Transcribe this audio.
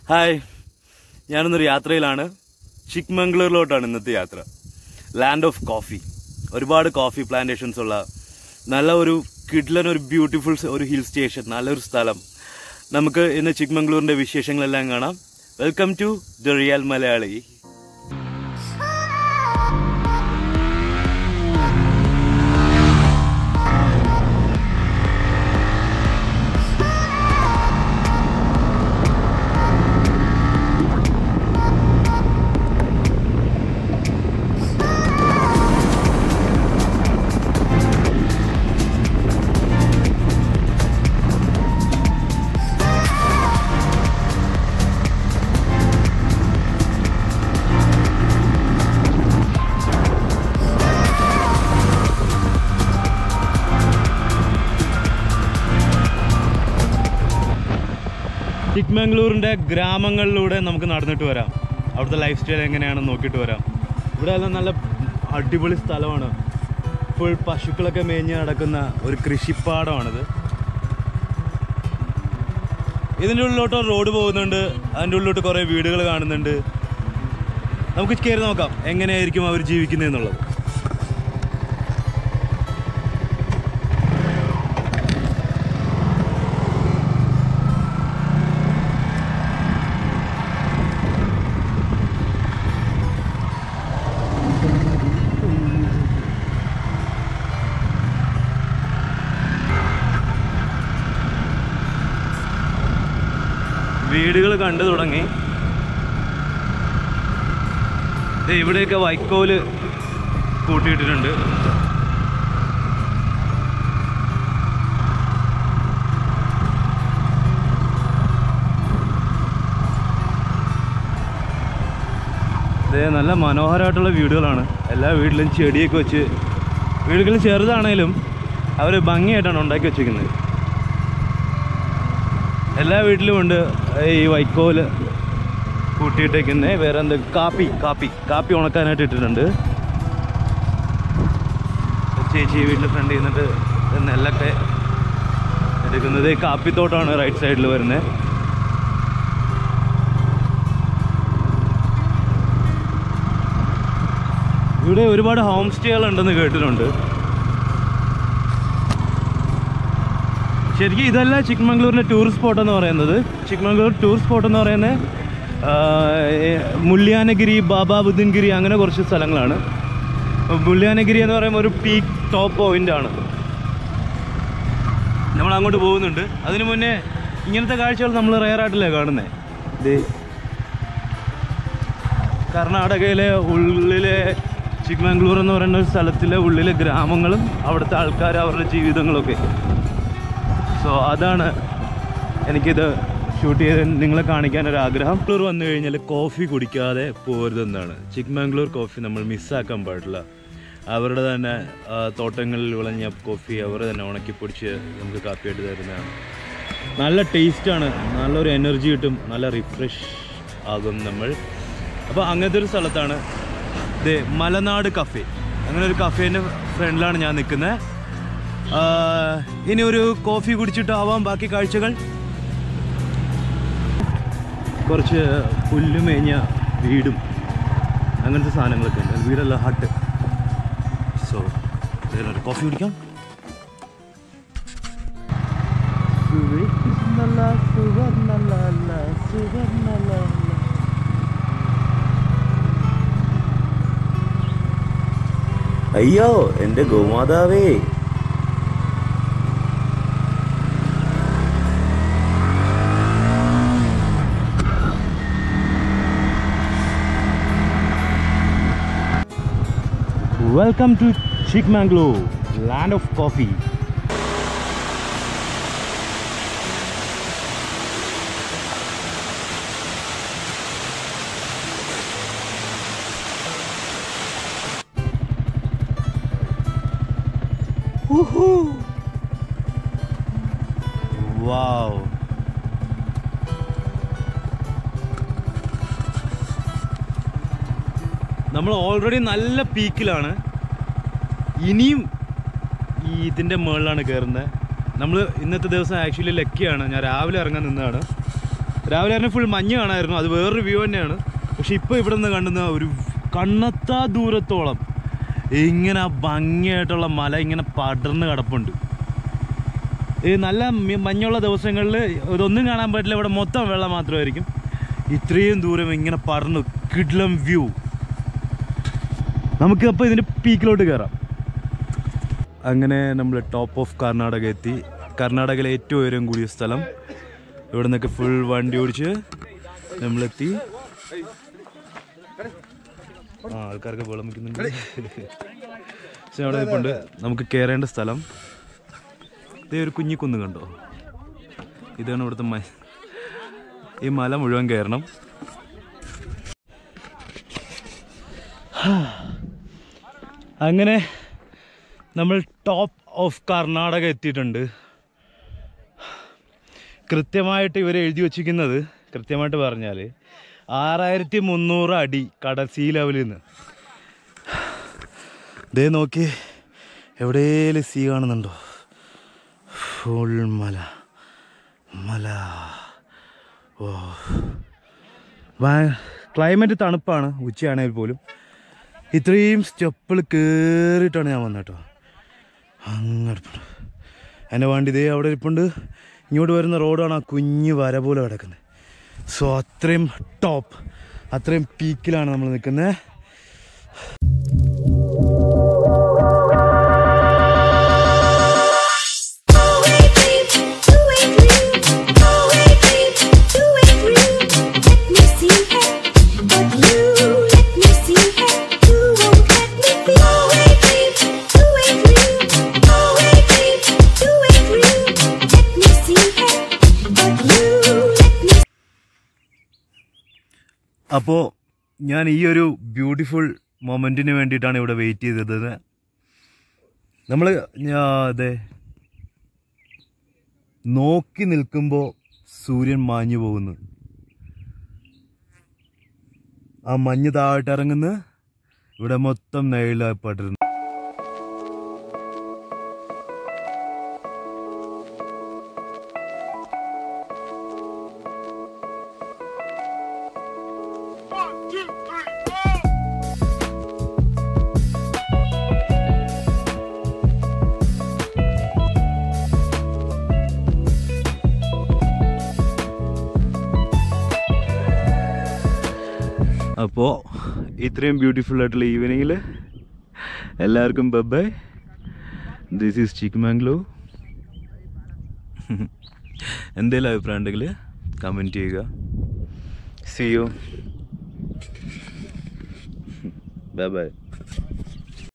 hi ഞാനിന്നൊരു യാത്രയിലാണ് ചിക്മംഗ്ലൂരിലോട്ടാണ് ഇന്നത്തെ യാത്ര ലാൻഡ് ഓഫ് കോഫി ഒരുപാട് കോഫി പ്ലാന്റേഷൻസ് ഉള്ള നല്ല ഒരു കിഡ്ലൻ ഒരു ബ്യൂട്ടിഫുൾ ഒരു ഹിൽ സ്റ്റേഷൻ നല്ലൊരു സ്ഥലം നമുക്ക് ഇന്ന് ചിക്മംഗ്ലൂരിന്റെ വിശേഷങ്ങളെല്ലാം കാണാം welcome to the real Malayali ചിക്മംഗ്ലൂരിന്റെ ഗ്രാമങ്ങളിലൂടെ നമുക്ക് നടന്നിട്ട് വരാം അവിടുത്തെ ലൈഫ് സ്റ്റൈൽ എങ്ങനെയാണെന്ന് നോക്കിയിട്ട് വരാം ഇവിടെ എല്ലാം നല്ല അടിപൊളി സ്ഥലമാണ് ഫുൾ പശുക്കളൊക്കെ മേഞ്ഞ് നടക്കുന്ന ഒരു കൃഷിപ്പാടമാണിത് ഇതിൻ്റെ ഉള്ളിലോട്ട് റോഡ് പോകുന്നുണ്ട് അതിൻ്റെ ഉള്ളിലോട്ട് കുറേ വീടുകൾ കാണുന്നുണ്ട് നമുക്ക് കയറി നോക്കാം എങ്ങനെയായിരിക്കും അവർ ജീവിക്കുന്നതെന്നുള്ളത് വീടുകൾ കണ്ടു തുടങ്ങി ദേ ഇവിടെയൊക്കെ വൈക്കോല് കൂട്ടിയിട്ടിട്ടുണ്ട് ദേ നല്ല മനോഹരമായിട്ടുള്ള വീടുകളാണ് എല്ലാ വീട്ടിലും ചെടിയൊക്കെ വെച്ച് വീടുകൾ ചെറുതാണേലും അവർ ഭംഗിയായിട്ടാണ് ഉണ്ടാക്കി വെച്ചിരിക്കുന്നത് എല്ലാ വീട്ടിലും ഉണ്ട് ഈ വൈക്കോല് കൂട്ടിയിട്ടേക്കുന്നത് വേറെ എന്ത് കാപ്പി കാപ്പി കാപ്പി ഉണക്കാനായിട്ട് ഇട്ടിട്ടുണ്ട് ചേച്ചി വീട്ടിൽ ഫ്രണ്ട് ചെയ്യുന്നിട്ട് നെല്ലൊക്കെ എടുക്കുന്നത് ഈ കാപ്പിത്തോട്ടമാണ് റൈറ്റ് സൈഡിൽ വരുന്നത് ഇവിടെ ഒരുപാട് ഹോം സ്റ്റേകൾ ഉണ്ടെന്ന് കേട്ടിട്ടുണ്ട് ശരിക്കും ഇതല്ല ചിക്മംഗ്ലൂരിൻ്റെ ടൂറിസ്റ്റ് സ്പോട്ട് എന്ന് പറയുന്നത് ചിക്മംഗ്ലൂർ ടൂറിസ്റ്റ് സ്പോട്ട് എന്ന് പറയുന്നത് ആ, ഏ, മുള്ളിയാനഗിരി ബാബാ ബുദ്ധൻഗിരി അങ്ങനെ കുറച്ച് സ്ഥലങ്ങളാണ് അപ്പോൾ മുള്ളിയാനഗിരി എന്ന് പറയുമ്പോൾ ഒരു പീക്ക് ടോപ്പ് പോയിന്റ് ആണ് നമ്മൾ അങ്ങോട്ട് പോകുന്നുണ്ട് അതിനു മുന്നേ ഇങ്ങനത്തെ കാഴ്ചകൾ നമ്മൾ റയറായിട്ടല്ലേ കാണുന്നത് ഇത് കർണാടകയിലെ ഉള്ളിലെ ചിക്മംഗ്ലൂർ എന്ന് പറയുന്ന ഒരു സ്ഥലത്തിലെ ഉള്ളിലെ ഗ്രാമങ്ങളും അവിടുത്തെ ആൾക്കാർ അവരുടെ ജീവിതങ്ങളൊക്കെ സോ അതാണ് എനിക്കിത് ഷൂട്ട് ചെയ്ത് നിങ്ങളെ കാണിക്കാൻ ഒരു ആഗ്രഹം ചിക്മംഗ്ലൂർ വന്നു കഴിഞ്ഞാൽ കോഫി കുടിക്കാതെ പോരുതെന്നാണ് ചിക്മംഗ്ലൂർ കോഫി നമ്മൾ മിസ്സാക്കാൻ പാടില്ല അവരുടെ തന്നെ ആ, തോട്ടങ്ങളിൽ വിളഞ്ഞ കോഫി അവർ തന്നെ ഉണക്കി പൊടിച്ച് നമുക്ക് കാപ്പിയായിട്ട് തരുന്നതാണ് നല്ല ടേസ്റ്റാണ് നല്ലൊരു എനർജി കിട്ടും നല്ല റിഫ്രഷ് ആകും നമ്മൾ അപ്പോൾ അങ്ങനത്തെ ഒരു സ്ഥലത്താണ് ഇത് മലനാട് കഫേ അങ്ങനെ ഒരു കഫേൻ്റെ ഫ്രണ്ടിലാണ് ഞാൻ നിൽക്കുന്നത് ആഹ് ഇനി ഒരു കോഫി കുടിച്ചിട്ടാവാം ബാക്കി കാഴ്ചകൾ കുറച്ച് പുല്ല് മേഞ്ഞ വീടും അങ്ങനത്തെ സാധനങ്ങളൊക്കെ ഉണ്ട് വീടല്ല ഹട്ട് സോ ഒരു കോഫി കുടിക്കാം അയ്യോ എന്റെ ഗോമാതാവേ welcome to Chikmagalur land of coffee wow നമ്മൾ ഓൾറെഡി നല്ല പീക്കിലാണ് ഇനിയും ഈ ഇതിൻ്റെ മുകളിലാണ് കയറുന്നത് നമ്മൾ ഇന്നത്തെ ദിവസം ആക്ച്വലി ലക്കിയാണ് ഞാൻ രാവിലെ ഇറങ്ങാൻ നിന്നതാണ് രാവിലെ തന്നെ ഫുൾ മഞ്ഞ് കാണായിരുന്നു അത് വേറൊരു വ്യൂ തന്നെയാണ് പക്ഷെ ഇപ്പോൾ ഇവിടെ നിന്ന് കണ്ടുന്ന ഒരു കണ്ണത്താ ദൂരത്തോളം ഇങ്ങനെ ഭംഗിയായിട്ടുള്ള മല ഇങ്ങനെ പടർന്ന് കിടപ്പുണ്ട് ഈ നല്ല മി- മഞ്ഞുള്ള ദിവസങ്ങളിൽ ഇതൊന്നും കാണാൻ പറ്റില്ല ഇവിടെ മൊത്തം വെള്ളം മാത്രമായിരിക്കും ഇത്രയും ദൂരം ഇങ്ങനെ പടർന്നു കിഡ്ലം വ്യൂ നമുക്ക് അപ്പോൾ ഇതിൻ്റെ പീക്കിലോട്ട് കയറാം അങ്ങനെ നമ്മൾ ടോപ്പ് ഓഫ് കർണാടക എത്തി കർണാടകയിലെ ഏറ്റവും ഉയരം കൂടിയ സ്ഥലം ഇവിടെ നിന്നൊക്കെ ഫുൾ വണ്ടി ഓടിച്ച് നമ്മളെത്തി ആ ആൾക്കാർക്ക് വെള്ളം വയ്ക്കുന്നുണ്ട് പക്ഷെ അവിടെ ഇരിപ്പുണ്ട് നമുക്ക് കയറേണ്ട സ്ഥലം ഇതേ ഒരു കുഞ്ഞിക്കുന്ന് കണ്ടോ ഇതാണ് ഇവിടുത്തെ മ ഈ മല മുഴുവൻ കയറണം അങ്ങനെ നമ്മൾ ടോപ്പ് ഓഫ് കർണാടക എത്തിയിട്ടുണ്ട് കൃത്യമായിട്ട് ഇവർ എഴുതി വച്ചിരിക്കുന്നത് കൃത്യമായിട്ട് പറഞ്ഞാൽ ആറായിരത്തി മുന്നൂറ് അടി കടൽ സീ ലെവലിൽ നിന്ന് ദേ നോക്കി എവിടെയും സീ കാണുന്നുണ്ടോ ഫുൾ മല മല ഓ ക്ലൈമറ്റ് തണുപ്പാണ് ഉച്ചയാണെങ്കിൽ പോലും ഇത്രയും സ്റ്റെപ്പിൽ കയറിയിട്ടാണ് ഞാൻ വന്നത് കേട്ടോ അങ്ങോട്ട് എൻ്റെ വണ്ടി ഇതേ അവിടെ ഇരിപ്പുണ്ട് ഇങ്ങോട്ട് വരുന്ന റോഡാണ് ആ കുഞ്ഞ് വര പോലെ കിടക്കുന്നത് സോ അത്രയും ടോപ്പ് അത്രയും പീക്കിലാണ് നമ്മൾ നിൽക്കുന്നത് അപ്പോൾ ഞാൻ ഈ ഒരു ബ്യൂട്ടിഫുൾ മൊമെൻറ്റിന് വേണ്ടിയിട്ടാണ് ഇവിടെ വെയിറ്റ് ചെയ്തത് നമ്മൾ അതെ നോക്കി നിൽക്കുമ്പോൾ സൂര്യൻ മാഞ്ഞു പോകുന്നു ആ മഞ്ഞ് താഴോട്ട് ഇറങ്ങുന്നു ഇവിടെ മൊത്തം നെയിലായിപ്പെട്ടിരുന്നു അപ്പോൾ ഇത്രയും ബ്യൂട്ടിഫുൾ ആയിട്ടുള്ള ഈവനിങ്ങിൽ എല്ലാവർക്കും ബൈ ദിസ് ഈസ് ചിക്ക്മാംഗ്ലൂർ എന്തെങ്കിലും അഭിപ്രായം ഉണ്ടെങ്കിൽ കമൻറ്റ് ചെയ്യുക സി യു ബൈ ബൈ